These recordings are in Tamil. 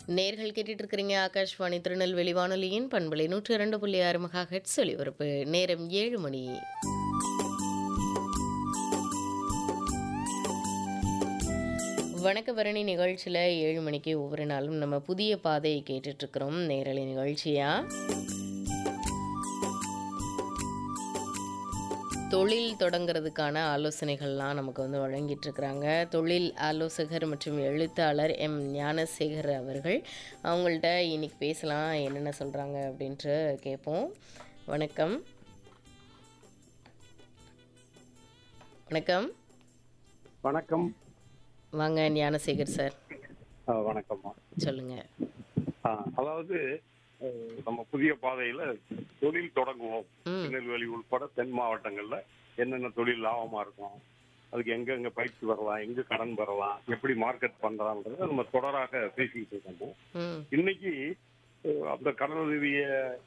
நேர்கள் கேட்டுட்டு இருக்கிறீங்க ஆகாஷ்வாணி திருநெல்வேலி வானொலியின் பண்பலை நூற்றி இரண்டு புள்ளி ஆறு மகா ஹெட்ஸ் ஒலிபரப்பு நேரம் ஏழு மணி வணக்க பரணி நிகழ்ச்சியில் ஏழு மணிக்கு ஒவ்வொரு நாளும் நம்ம புதிய பாதையை கேட்டுட்ருக்குறோம் நேரலை நிகழ்ச்சியா தொழில் தொடங்கிறதுக்கான ஆலோசனைகள்லாம் நமக்கு வந்து வழங்கிட்டு இருக்கிறாங்க தொழில் ஆலோசகர் மற்றும் எழுத்தாளர் எம் ஞானசேகர் அவர்கள் அவங்கள்ட்ட இன்னைக்கு பேசலாம் என்னென்ன சொல்கிறாங்க அப்படின்ட்டு கேட்போம் வணக்கம் வணக்கம் வணக்கம் வாங்க ஞானசேகர் சார் ஆ, வணக்கம்மா சொல்லுங்கள் ஆ, அதாவது அஹ், நம்ம புதிய பாதையில தொழில் தொடங்குவோம் ம் திருநெல்வேலி உட்பட தென் மாவட்டங்கள்ல என்னென்ன தொழில் லாபமா இருக்கும் அதுக்கு எங்க எங்க பயிற்சி வரலாம் எங்க கடன் பெறலாம் எப்படி மார்க்கெட் பண்றான்றத நம்ம தொடராக பேசிக்கிட்டு இருக்கோம் ம் இன்னைக்கு அஹ், அந்த கடன் உதவிய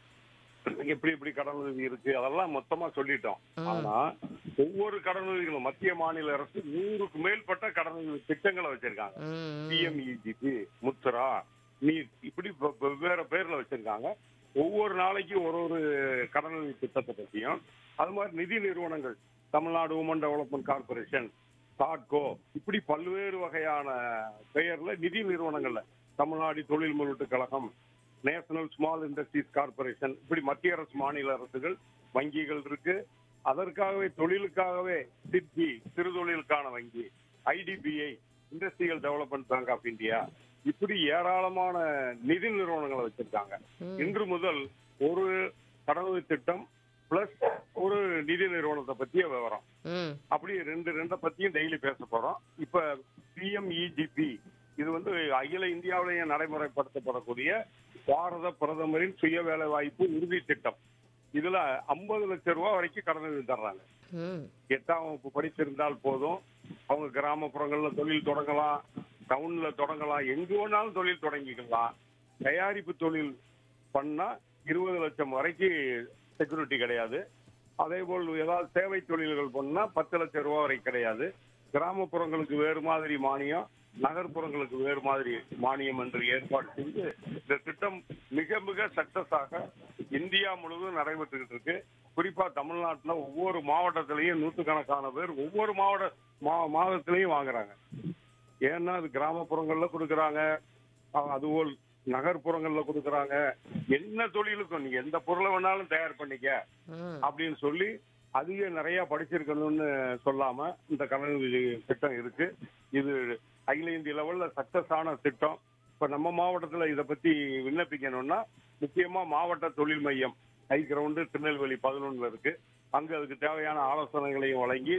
எப்படி எப்படி கடன் உதவி இருக்கு அதெல்லாம் மொத்தமா சொல்லிட்டோம் ம். ஆனா ஒவ்வொரு கடன் உதவிகளும் மத்திய மாநில அரசு நூறுக்கு மேற்பட்ட கடன் உதவி திட்டங்களை வச்சிருக்காங்க ம் பிஎம்இஜிபி முத்ரா நீட் இப்படி வெ- வெவ்வேறு பேர்ல வச்சிருக்காங்க ஒவ்வொரு நாளைக்கு ஒரு ஒரு கடனுதவி திட்டத்தை பத்தியும் அது மாதிரி நிதி நிறுவனங்கள் தமிழ்நாடு உமன் டெவலப்மெண்ட் கார்பரேஷன் தாட்கோ இப்படி பல்வேறு வகையான பெயர்ல நிதி நிறுவனங்கள்ல தமிழ்நாடு தொழில் முதலீட்டு கழகம் நேஷனல் ஸ்மால் இண்டஸ்ட்ரீஸ் கார்பரேஷன் இப்படி மத்திய அரசு மாநில அரசுகள் வங்கிகள் இருக்கு அதற்காகவே தொழிலுக்காகவே சிட்பி சிறு தொழிலுக்கான வங்கி IDBI industrial development bank of India இப்படி ஏராளமான நிதி நிறுவனங்களை வச்சிருக்காங்க ம். இன்று முதல் ஒரு கடவுள் திட்டம் பிளஸ் ஒரு நிதி நிறுவனத்தை பத்திய விவரம் ம் அப்படி ரெண்டு ரெண்டை பத்தியும் டெய்லி பேச போறோம் இப்ப பிஎம்இஜிபி இது வந்து அகில இந்தியாவிலேயே நடைமுறைப்படுத்தப்படக்கூடிய பாரத பிரதமரின் சுய வேலை வாய்ப்பு உறுதி திட்டம் இதுல ஐம்பது லட்சம் ரூபாய் வரைக்கும் கடனுதவி தர்றாங்க ம் எட்டாம் வகுப்பு படிச்சிருந்தால் போதும் அவங்க கிராமப்புறங்கள்ல தொழில் தொடங்கலாம் டவுன்ல தொடங்கலாம் எங்க வேணாலும் தொழில் தொடங்கிக்கலாம் தயாரிப்பு தொழில் பண்ணா இருபது லட்சம் வரைக்கும் செக்யூரிட்டி கிடையாது அதே போல் ஏதாவது சேவை தொழில்கள் பண்ணா பத்து லட்சம் ரூபாய் வரை கிடையாது கிராமப்புறங்களுக்கு வேறு மாதிரி மானியம் நகர்ப்புறங்களுக்கு வேறு மாதிரி மானியம் என்று ஏற்பாடு செஞ்சு இந்த திட்டம் மிக மிக சக்சஸ் ஆக இந்தியா முழுவதும் நடைபெற்றுக்கிட்டு இருக்கு குறிப்பா தமிழ்நாட்டுல ஒவ்வொரு மாவட்டத்திலையும் நூற்றுக்கணக்கான பேர் ஒவ்வொரு மாவட்ட மா- மாதத்திலையும் வாங்குறாங்க ஏன்னா அது கிராமப்புறங்கள்ல கொடுக்குறாங்க அ- அதுபோல் நகர்ப்புறங்கள்ல கொடுக்குறாங்க என்ன தொழிலுக்கும் நீங்க எந்த பொருளை வேணாலும் தயார் பண்ணிக்க ம் அப்படின்னு சொல்லி அதிக நிறைய படிச்சிருக்கணும்னு சொல்லாம இந்த கடனுதவி திட்டம் இருக்கு இது அகில இந்திய லெவல்ல சக்சஸ் ஆன திட்டம் இப்ப நம்ம மாவட்டத்துல இத பத்தி விண்ணப்பிக்கணும்னா முக்கியமா மாவட்ட தொழில் மையம் ஹை கிரவுண்டு திருநெல்வேலி பதினொன்னுல இருக்கு அங்க அதுக்கு தேவையான ஆலோசனைகளையும் வழங்கி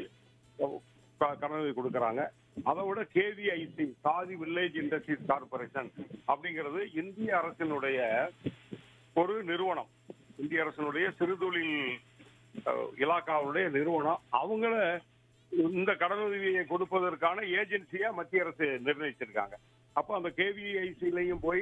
க- கடனுதவி கொடுக்கறாங்க அதை விட கேவிஐசி சாதி வில்லேஜ் இண்டஸ்ட்ரீஸ் கார்பரேஷன் அப்படிங்கிறது இந்திய அரசினுடைய ஒரு நிறுவனம் இந்திய அரசினுடைய சிறுதொழில் அஹ், இலாக்காவுடைய நிறுவனம் அவங்கள இந்த கடனுதவியை கொடுப்பதற்கான ஏஜென்சியா மத்திய அரசு நிர்ணயிச்சிருக்காங்க அப்ப அந்த கேவிஐசிலையும் போய்